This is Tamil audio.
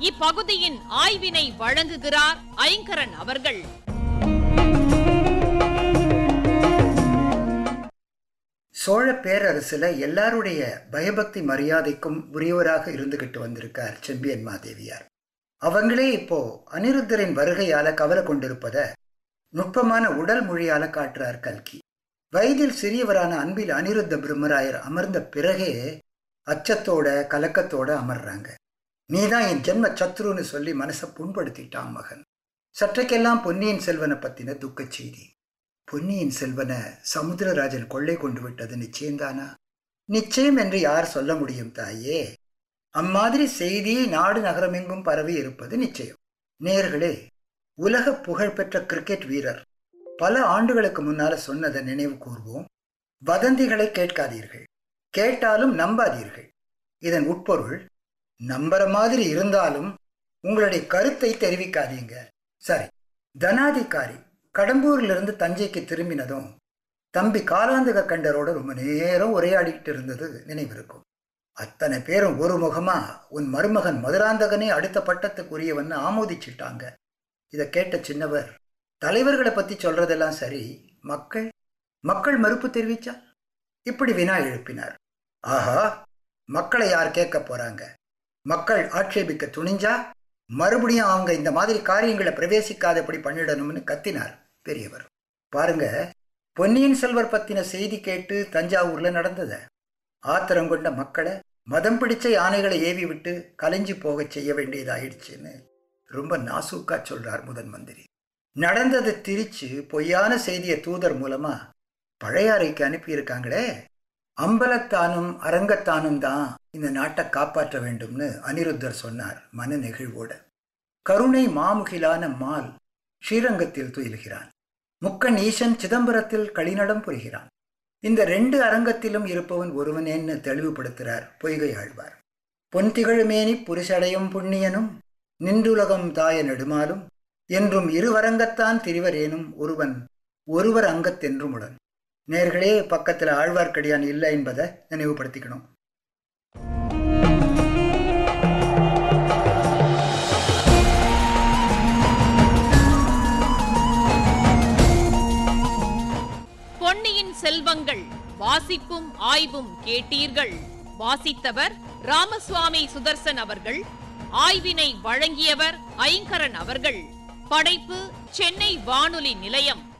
இப்பகுதியின் ஆய்வினை வழங்குகிறார் ஐங்கரன் அவர்கள் சோழ பேரரசுல எல்லாருடைய பயபக்தி மரியாதைக்கும் உரியவராக இருந்துகிட்டு வந்திருக்கார் செம்பியன் மாதேவியார் அவங்களே இப்போ அனிருத்தரின் வருகையால கவலை கொண்டிருப்பத நுட்பமான உடல் மொழியால காட்டுறார் கல்கி வயதில் சிறியவரான அன்பில் அனிருத்த பிரம்மராயர் அமர்ந்த பிறகே அச்சத்தோட கலக்கத்தோட அமர்றாங்க நீதான் என் ஜென்ம சத்ருன்னு சொல்லி மனசை புண்படுத்திட்டான் மகன் சற்றைக்கெல்லாம் பொன்னியின் செல்வனை பத்தின துக்கச் செய்தி பொன்னியின் செல்வனை சமுத்திரராஜன் கொள்ளை கொண்டு விட்டது நிச்சயம்தானா நிச்சயம் என்று யார் சொல்ல முடியும் தாயே அம்மாதிரி செய்தி நாடு நகரமெங்கும் பரவி இருப்பது நிச்சயம் நேர்களே உலக புகழ்பெற்ற கிரிக்கெட் வீரர் பல ஆண்டுகளுக்கு முன்னால சொன்னதை நினைவு கூர்வோம் வதந்திகளை கேட்காதீர்கள் கேட்டாலும் நம்பாதீர்கள் இதன் உட்பொருள் நம்புற மாதிரி இருந்தாலும் உங்களுடைய கருத்தை தெரிவிக்காதீங்க சரி தனாதிகாரி கடம்பூரிலிருந்து தஞ்சைக்கு திரும்பினதும் தம்பி காலாந்தக கண்டரோட ரொம்ப நேரம் உரையாடிக்கிட்டு இருந்தது நினைவிருக்கும் அத்தனை பேரும் ஒரு முகமா உன் மருமகன் மதுராந்தகனே அடுத்த பட்டத்துக்குரியவன்னு ஆமோதிச்சிட்டாங்க இதை கேட்ட சின்னவர் தலைவர்களை பத்தி சொல்றதெல்லாம் சரி மக்கள் மக்கள் மறுப்பு தெரிவிச்சா இப்படி வினா எழுப்பினார் ஆஹா மக்களை யார் கேட்க போறாங்க மக்கள் ஆட்சேபிக்க துணிஞ்சா மறுபடியும் அவங்க இந்த மாதிரி காரியங்களை பிரவேசிக்காதபடி பண்ணிடணும்னு கத்தினார் பெரியவர் பாருங்க பொன்னியின் செல்வர் பத்தின செய்தி கேட்டு தஞ்சாவூர்ல நடந்தத ஆத்திரம் கொண்ட மக்களை மதம் பிடிச்ச யானைகளை ஏவி விட்டு கலைஞ்சு போகச் செய்ய வேண்டியதாயிடுச்சுன்னு ரொம்ப நாசூக்கா சொல்றார் முதன் மந்திரி நடந்ததை திரிச்சு பொய்யான செய்தியை தூதர் மூலமா பழையாறைக்கு அனுப்பியிருக்காங்களே அம்பலத்தானும் அரங்கத்தானும் தான் இந்த நாட்டை காப்பாற்ற வேண்டும்னு அனிருத்தர் சொன்னார் மன நெகிழ்வோட கருணை மாமுகிலான மால் ஸ்ரீரங்கத்தில் துயில்கிறான் முக்கன் ஈசன் சிதம்பரத்தில் களிநடம் புரிகிறான் இந்த ரெண்டு அரங்கத்திலும் இருப்பவன் ஒருவனேன்னு தெளிவுபடுத்துகிறார் பொய்கை ஆழ்வார் பொன்திகழ்மேனி புரிசடையும் புண்ணியனும் நின்றுலகம் தாய நெடுமாலும் என்றும் இருவரங்கத்தான் திரிவரேனும் ஒருவன் ஒருவர் அங்கத்தென்றும் உடன் நேர்களே பக்கத்தில் ஆழ்வார்க்கடியான் இல்லை என்பதை நினைவுபடுத்திக்கணும் பொன்னியின் செல்வங்கள் வாசிப்பும் ஆய்வும் கேட்டீர்கள் வாசித்தவர் ராமசுவாமி சுதர்சன் அவர்கள் ஆய்வினை வழங்கியவர் ஐங்கரன் அவர்கள் படைப்பு சென்னை வானொலி நிலையம்